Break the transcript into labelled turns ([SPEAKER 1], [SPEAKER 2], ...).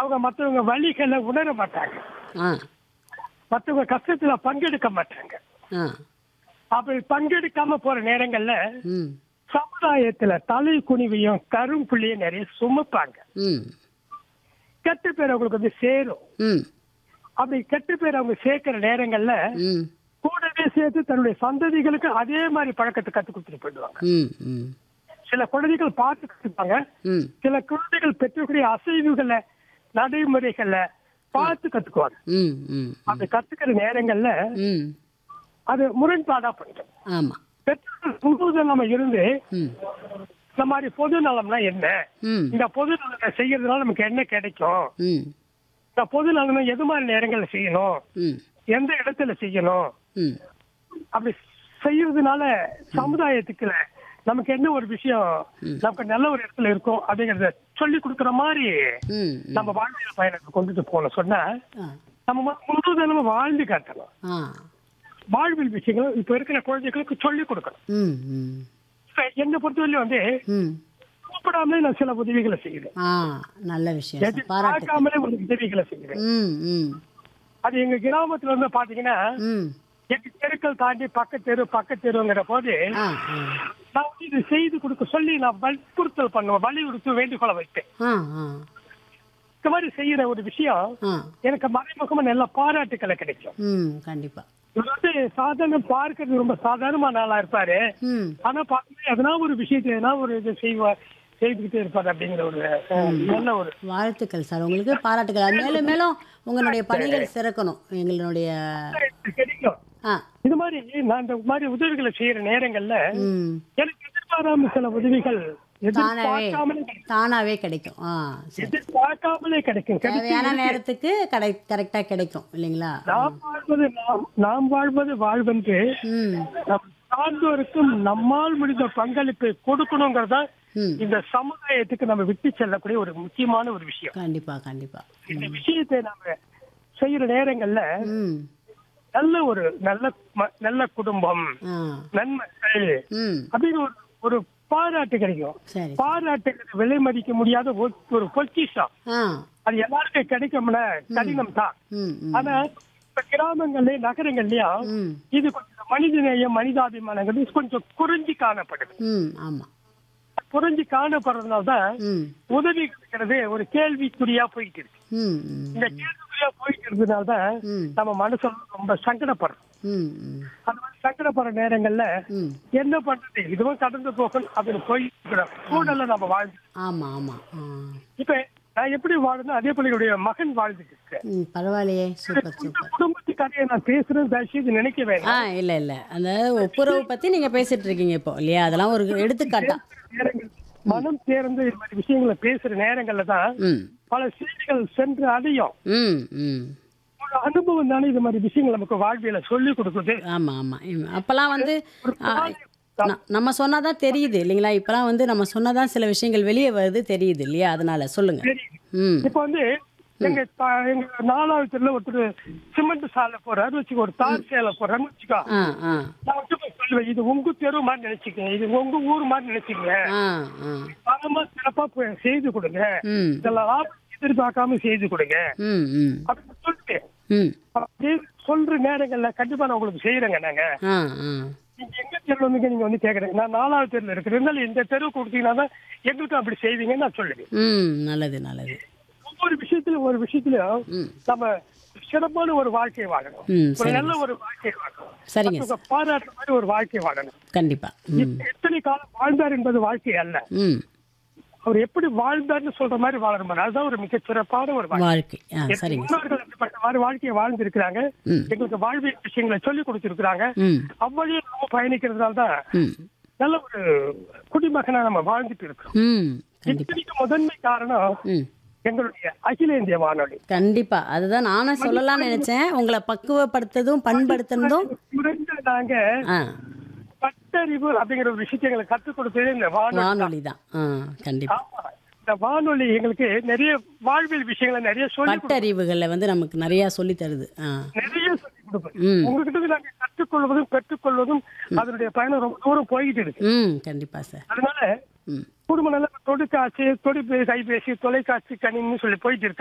[SPEAKER 1] அவங்க மற்றவங்க வழிகளை உணர மாட்டாங்க
[SPEAKER 2] ஆ
[SPEAKER 1] மற்றவங்க கஷ்டத்துல பங்கெடுக்க மாட்டாங்க
[SPEAKER 2] ஆ
[SPEAKER 1] அப்படி பங்கெடுக்காம போற நேரங்கள்ல
[SPEAKER 2] ம்
[SPEAKER 1] சமுதாயத்துல தலை குனிவையும் கரும்புள்ளியும் நிறைய சுமப்பாங்க
[SPEAKER 2] ம்
[SPEAKER 1] கெட்ட பேர் அவங்களுக்கு வந்து சேரும்
[SPEAKER 2] ம்
[SPEAKER 1] அப்படி கெட்ட பேர் அவங்க சேர்க்கிற நேரங்கள்ல
[SPEAKER 2] ம்
[SPEAKER 1] கூடவே சேர்த்து தன்னுடைய சந்ததிகளுக்கு அதே மாதிரி பழக்கத்தை கத்து கொடுத்துட்டு போயிடுவாங்க
[SPEAKER 2] ம் ம்
[SPEAKER 1] சில குழந்தைகள் பார்த்து கத்துப்பாங்க
[SPEAKER 2] ம்
[SPEAKER 1] சில குழந்தைகள் பெற்றக்கூடிய அசைவுகளை நடைமுறைகளை பார்த்து கத்துக்குவாங்க
[SPEAKER 2] ம் ம்
[SPEAKER 1] அப்படி கத்துக்கிற நேரங்கள்ல
[SPEAKER 2] ம்
[SPEAKER 1] அது முரண்பாடா போயிடும்
[SPEAKER 2] ஆமாம்
[SPEAKER 1] பெற்றோர்கள் முழுவதும் நம்ம இருந்து
[SPEAKER 2] ம்
[SPEAKER 1] இந்த மாதிரி பொது நலம்னா என்ன
[SPEAKER 2] ம்
[SPEAKER 1] இந்த பொது நலத்தை செய்யறதுனால நமக்கு என்ன கிடைக்கும்
[SPEAKER 2] ம்
[SPEAKER 1] இந்த பொது நலனை எது மாதிரி நேரங்கள்ல செய்யணும்
[SPEAKER 2] ம்
[SPEAKER 1] எந்த இடத்துல செய்யணும்
[SPEAKER 2] ம்
[SPEAKER 1] அப்படி செய்யறதுனால சமுதாயத்துக்கு நமக்கு என்ன ஒரு விஷயம் நமக்கு நல்ல ஒரு இடத்துல இருக்கும் அப்படிங்கறத சொல்லி கொடுக்குற மாதிரி
[SPEAKER 2] ம்
[SPEAKER 1] நம்ம வாழ்வியல் பயணத்தை கொண்டுட்டு போகணும் சொன்னா
[SPEAKER 2] ஆ
[SPEAKER 1] நம்ம மு- முழுவதும் நம்ம வாழ்ந்து காட்டணும்
[SPEAKER 2] ஆ
[SPEAKER 1] வாழ்வியல் விஷயங்கள் இப்ப இருக்கிற குழந்தைகளுக்கு சொல்லி கொடுக்கணும்
[SPEAKER 2] ம் ம்
[SPEAKER 1] இப்ப என்னை பொறுத்தவரையிலும் வந்து
[SPEAKER 2] ம்
[SPEAKER 1] கூப்பிடாமலே நான் சில உதவிகளை செய்கிறேன்
[SPEAKER 2] ஆ நல்ல விஷயம் சார் பாராட்டு
[SPEAKER 1] பார்க்காமலே ஒரு உதவிகளை செய்கிறேன்
[SPEAKER 2] ம் ம்
[SPEAKER 1] அது எங்க கிராமத்துல இருந்து பாத்தீங்கன்னா
[SPEAKER 2] ம்
[SPEAKER 1] எட்டு தெருக்கள் தாண்டி பக்கத்து தெரு பக்கத்து தெருங்கிற போது
[SPEAKER 2] ஆ ஆ
[SPEAKER 1] நான் வந்து இது செய்து கொடுக்க சொல்லி நான் வற்புறுத்தல் பண்ணுவேன் வலியுறுத்தி வேண்டுகோளை வைப்பேன்
[SPEAKER 2] ஆ ஆ
[SPEAKER 1] இந்த மாதிரி செய்யற ஒரு விஷயம்
[SPEAKER 2] ஆ
[SPEAKER 1] எனக்கு மறைமுகமா நல்ல பாராட்டுக்களை கிடைக்கும்
[SPEAKER 2] ம் கண்டிப்பாக
[SPEAKER 1] இவர் வந்து சாதாரண பார்க்கறது ரொம்ப சாதாரணமான ஆளா இருப்பாரு
[SPEAKER 2] ம்
[SPEAKER 1] ஆனா பார்க்கவே எதனா ஒரு விஷயத்தை எதனா ஒரு இது செய்வார் செய்துக்கிட்டே இருப்பார் அப்படிங்கிற ஒரு அஹ், நல்ல ஒரு
[SPEAKER 2] வாழ்த்துக்கள் சார் உங்களுக்கு பாராட்டுக்கள் மேலும் மேலும் உங்களுடைய பணிகள் சிறக்கணும் எங்களுடைய
[SPEAKER 1] கிடைக்கும்
[SPEAKER 2] ஆ
[SPEAKER 1] இது மாதிரி நான் இந்த மாதிரி உதவிகளை செய்யற நேரங்கள்ல
[SPEAKER 2] ம்
[SPEAKER 1] எனக்கு எதிர்பாராம சில உதவிகள்
[SPEAKER 2] தானாவே
[SPEAKER 1] எதிர்பார்க்காமலே கிடைக்கும்.
[SPEAKER 2] தானாவே கிடைக்கும் ஆ சரி
[SPEAKER 1] எதிர்பார்க்காமலே கிடைக்கும் கிடைக்கும்.
[SPEAKER 2] தேவையான நேரத்துக்கு கடை கரெக்டாக கிடைக்கும் இல்லைங்களா
[SPEAKER 1] நாம் வாழ்வது நாம் நாம் வாழ்வது வாழ்வென்று
[SPEAKER 2] ம்
[SPEAKER 1] நம் சார்ந்தோருக்கும் நம்மால் முடிந்த பங்களிப்பை கொடுக்கணுங்கிறதா
[SPEAKER 2] ம்
[SPEAKER 1] இந்த சமுதாயத்துக்கு நம்ம விட்டு செல்லக்கூடிய ஒரு முக்கியமான ஒரு விஷயம்
[SPEAKER 2] கண்டிப்பா கண்டிப்பா
[SPEAKER 1] இந்த விஷயத்தை நாம செய்யற நேரங்கள்ல
[SPEAKER 2] ம்
[SPEAKER 1] நல்ல ஒரு நல்ல ம- நல்ல குடும்பம்
[SPEAKER 2] ஆ
[SPEAKER 1] நன்மக்கள்
[SPEAKER 2] ம்
[SPEAKER 1] அப்படின்னு ஒரு ஒரு பாராட்டு கிடைக்கும்
[SPEAKER 2] சரி
[SPEAKER 1] பாராட்டுங்கிறது விலை மதிக்க முடியாத ஒரு- ஒரு பொக்கிஷம்
[SPEAKER 2] ஆ
[SPEAKER 1] அது எல்லாருக்கும் கிடைக்கும்னா கடினம் தான்
[SPEAKER 2] ம் ம்
[SPEAKER 1] ஆனா இப்ப கிராமங்கள்லயும் நகரங்கள்லயும்
[SPEAKER 2] ம்
[SPEAKER 1] இது கொஞ்சம் மனிதநேயம் மனிதாபிமானங்கிறது கொஞ்சம் குறைஞ்சி காணப்படுது
[SPEAKER 2] ம் ஆமாம்
[SPEAKER 1] குறைஞ்சி காணப்படுறதுனால தான்
[SPEAKER 2] ம்
[SPEAKER 1] உதவி கிடைக்கிறது ஒரு கேள்விக்குறியா போயிட்டு இருக்கு
[SPEAKER 2] ம் ம்
[SPEAKER 1] இந்த கேள்விக்குறியா போயிட்டு இருக்கிறதுனால தான்
[SPEAKER 2] ம்
[SPEAKER 1] நம்ம மனசு ரொம்ப சங்கடப்படுறோம்
[SPEAKER 2] ம் ம்
[SPEAKER 1] அந்த மாதிரி சங்கடப்படுற நேரங்கள்ல
[SPEAKER 2] ம்
[SPEAKER 1] என்ன பண்றது இதுவும் கடந்து போகணும் அப்படின்னு போயிட்டு இருக்கிற சூழல்ல நம்ம வாழ்ந்து
[SPEAKER 2] ஆமாம் ஆமாம் ஆ
[SPEAKER 1] இப்ப நான் எப்படி வாழணும் அதே போல என்னுடைய மகன் வாழ்ந்துட்டு இருக்கேன்
[SPEAKER 2] ம் பரவாயில்லையே சூப்பர்
[SPEAKER 1] இந்த
[SPEAKER 2] சூப்பர்
[SPEAKER 1] குடும்பத்து கதையை நான் பேசுறது தயவுசெய்து நினைக்க
[SPEAKER 2] ஆ
[SPEAKER 1] வேண்டாம்
[SPEAKER 2] இல்லை இல்லை அந்த ஒப்புரவு பற்றி நீங்கள் பேசிட்டு இருக்கீங்க இப்போ இல்லையா அதெல்லாம் ஒரு எடுத்துக்காட்டா
[SPEAKER 1] நேரங்கள் மனம் தேர்ந்து இது மாதிரி விஷயங்களை பேசுற நேரங்கள்ல தான்
[SPEAKER 2] ம்
[SPEAKER 1] பல செய்திகள் சென்று அடையும்
[SPEAKER 2] ம் ம்
[SPEAKER 1] ஒரு அனுபவம் தானே இது மாதிரி விஷயங்கள் நமக்கு வாழ்வியல சொல்லி கொடுக்குது
[SPEAKER 2] ஆமாம் ஆமாம் அப்போல்லாம் வந்து ஆ, ந- நம்ம சொன்னாதான் தெரியுது இல்லைங்களா இப்போலாம் வந்து நம்ம சொன்னாதான் சில விஷயங்கள் வெளியே வருது தெரியுது இல்லையா அதனால சொல்லுங்க
[SPEAKER 1] சரி
[SPEAKER 2] ம்
[SPEAKER 1] இப்ப வந்து எங்க ப- எங்க நாலாவது தெருல ஒருத்தர் சிமெண்ட் சாலை போறாரு வச்சுக்கோ ஒரு தார் சேலை போறாருன்னு வச்சுக்கோ
[SPEAKER 2] ஆ ஆ
[SPEAKER 1] நான் வந்து போய் சொல்லுவேன் இது உங்க தெரு மாதிரி நினைச்சுக்கங்க இது உங்க ஊர் மாதிரி நினைச்சுக்கங்க
[SPEAKER 2] ஆ ஆ
[SPEAKER 1] பணமா சிறப்பா போய் செய்து கொடுங்க
[SPEAKER 2] ம்
[SPEAKER 1] இதெல்லாம் லாபம் எதிர்பார்க்காம செய்து கொடுங்க
[SPEAKER 2] ம் ம்
[SPEAKER 1] அப்படின்னு சொல்லிட்டு
[SPEAKER 2] ம்
[SPEAKER 1] அப்படியே சொல்ற நேரங்கள்ல கண்டிப்பா நான் உங்களுக்கு செய்யறேங்க நாங்க
[SPEAKER 2] ஆ ஆ
[SPEAKER 1] நீங்க எங்க தெருல வந்து நீங்க வந்து கேக்குறீங்க நான் நாலாவது தெருல இருக்கிறேன் இருந்தாலும் இந்த தெரு கொடுத்தீங்கன்னா தான் எங்களுக்கும் அப்படி செய்வீங்கன்னு நான் சொல்லுவேன்
[SPEAKER 2] ம் நல்லது நல்லது
[SPEAKER 1] ஒவ்வொரு விஷயத்துல ஒரு விஷயத்துலயும்
[SPEAKER 2] ம்
[SPEAKER 1] நம்ம சிறப்பான ஒரு வாழ்க்கை வாழணும்
[SPEAKER 2] ம்
[SPEAKER 1] ஒரு
[SPEAKER 2] சரி
[SPEAKER 1] நல்ல ஒரு வாழ்க்கை வாழணும்
[SPEAKER 2] சரிங்க
[SPEAKER 1] மத்தவங்க பாராட்டுற மாதிரி ஒரு வாழ்க்கை வாழணும்
[SPEAKER 2] கண்டிப்பா ம்
[SPEAKER 1] எத்தனை காலம் வாழ்ந்தார் என்பது வாழ்க்கை அல்ல
[SPEAKER 2] ம்
[SPEAKER 1] அவர் எப்படி வாழ்ந்தார்னு சொல்ற மாதிரி வாழணும் அதுதான் ஒரு மிகச் சிறப்பான ஒரு வாழ்க்கை
[SPEAKER 2] வாழ்க்கை ஆ சரிங்க
[SPEAKER 1] முன்னோர்கள் அப்படிப்பட்ட மாதிரி வாழ்க்கையை வாழ்ந்திருக்கிறாங்க
[SPEAKER 2] ம்
[SPEAKER 1] எங்களுக்கு வாழ்வியல் விஷயங்களை சொல்லி கொடுத்திருக்கிறாங்க
[SPEAKER 2] ம்
[SPEAKER 1] அவ்வழியே நம்ம பயணிக்கிறதுனால தான்
[SPEAKER 2] ம்
[SPEAKER 1] நல்ல ஒரு குடிமகனா நம்ம வாழ்ந்துட்டு இருக்கிறோம்
[SPEAKER 2] ம் கண்டிப்பா
[SPEAKER 1] இத்தனைக்கு முதன்மை காரணம்
[SPEAKER 2] ம்
[SPEAKER 1] எங்களுடைய அகில இந்திய வானொலி
[SPEAKER 2] கண்டிப்பா அதுதான் நானும் சொல்லலாம்னு நினைச்சேன் உங்களை பக்குவப்படுத்ததும் பண்படுத்தினதும்
[SPEAKER 1] குறைந்த நாங்க
[SPEAKER 2] ஆ
[SPEAKER 1] பட்டறிவு அப்படிங்கிற ஒரு விஷயத்தை எங்களுக்கு கற்றுக் கொடுத்தது இந்த வானொலி
[SPEAKER 2] வானொலி தான் ஆ கண்டிப்பா
[SPEAKER 1] ஆமா. இந்த வானொலி எங்களுக்கு நிறைய வாழ்வியல் விஷயங்களை நிறைய சொல்லி
[SPEAKER 2] பட்டறிவுகளை வந்து நமக்கு நிறைய சொல்லி தருது ஆ
[SPEAKER 1] நிறைய சொல்லி கொடுக்கும்
[SPEAKER 2] ம்
[SPEAKER 1] உங்ககிட்ட இருந்து நாங்க கற்றுக்கொள்வதும் பெற்றுக்கொள்வதும் அதனுடைய பயணம் ரொம்ப தூரம் போய்கிட்டு இருக்கு
[SPEAKER 2] ம் கண்டிப்பா சார்
[SPEAKER 1] அதனால
[SPEAKER 2] ம்
[SPEAKER 1] குடும்ப நல்ல தொலைக்காட்சி தொலைபேசி கைபேசி தொலைக்காட்சி கணின்னு சொல்லி போயிட்டு இருக்கு